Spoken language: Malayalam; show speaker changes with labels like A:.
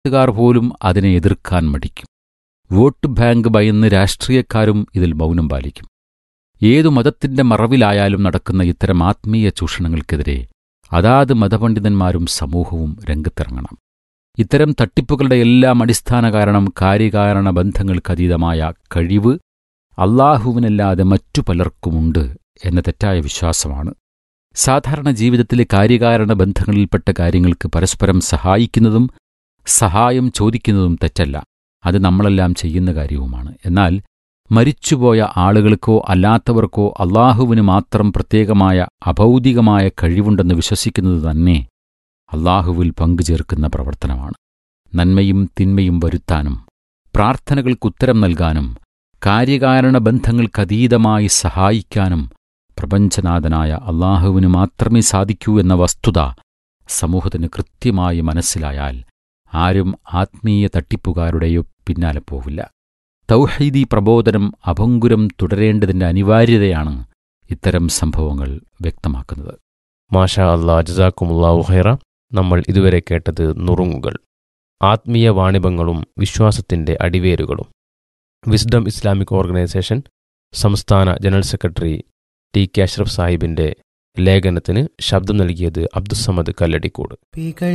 A: നാട്ടുകാർ പോലും അതിനെ എതിർക്കാൻ മടിക്കും വോട്ട് ബാങ്ക് ഭയന്ന് രാഷ്ട്രീയക്കാരും ഇതിൽ മൗനം പാലിക്കും ഏതു മതത്തിന്റെ മറവിലായാലും നടക്കുന്ന ഇത്തരം ആത്മീയ ചൂഷണങ്ങൾക്കെതിരെ അതാത് മതപണ്ഡിതന്മാരും സമൂഹവും രംഗത്തിറങ്ങണം ഇത്തരം തട്ടിപ്പുകളുടെ എല്ലാം അടിസ്ഥാന കാരണം കാര്യകാരണ ബന്ധങ്ങൾക്കതീതമായ കഴിവ് അള്ളാഹുവിനല്ലാതെ മറ്റു പലർക്കുമുണ്ട് എന്ന തെറ്റായ വിശ്വാസമാണ് സാധാരണ ജീവിതത്തിലെ കാര്യകാരണ ബന്ധങ്ങളിൽപ്പെട്ട കാര്യങ്ങൾക്ക് പരസ്പരം സഹായിക്കുന്നതും സഹായം ചോദിക്കുന്നതും തെറ്റല്ല അത് നമ്മളെല്ലാം ചെയ്യുന്ന കാര്യവുമാണ് എന്നാൽ മരിച്ചുപോയ ആളുകൾക്കോ അല്ലാത്തവർക്കോ അള്ളാഹുവിന് മാത്രം പ്രത്യേകമായ അഭൗതികമായ കഴിവുണ്ടെന്ന് വിശ്വസിക്കുന്നത് തന്നെ അള്ളാഹുവിൽ പങ്കുചേർക്കുന്ന പ്രവർത്തനമാണ് നന്മയും തിന്മയും വരുത്താനും പ്രാർത്ഥനകൾക്കുത്തരം നൽകാനും കാര്യകാരണ ബന്ധങ്ങൾക്കതീതമായി സഹായിക്കാനും പ്രപഞ്ചനാഥനായ അള്ളാഹുവിന് മാത്രമേ സാധിക്കൂ എന്ന വസ്തുത സമൂഹത്തിന് കൃത്യമായി മനസ്സിലായാൽ ആരും ആത്മീയ തട്ടിപ്പുകാരുടെയോ പിന്നാലെ പോവില്ല തൗഹീദി പ്രബോധനം അഭങ്കുരം തുടരേണ്ടതിന്റെ അനിവാര്യതയാണ് ഇത്തരം സംഭവങ്ങൾ വ്യക്തമാക്കുന്നത്
B: മാഷാ അള്ളാ ജസാക്കുമുല്ലാഹു ഖൈറ നമ്മൾ ഇതുവരെ കേട്ടത് നുറുങ്ങുകൾ ആത്മീയ വാണിഭങ്ങളും വിശ്വാസത്തിന്റെ അടിവേരുകളും വിസ്ഡം ഇസ്ലാമിക് ഓർഗനൈസേഷൻ സംസ്ഥാന general secretary T K Ashraf സാഹിബിന്റെ ലേഖനത്തിന് ശബ്ദം നൽകിയത് അബ്ദുസമദ് കല്ലടിക്കോട്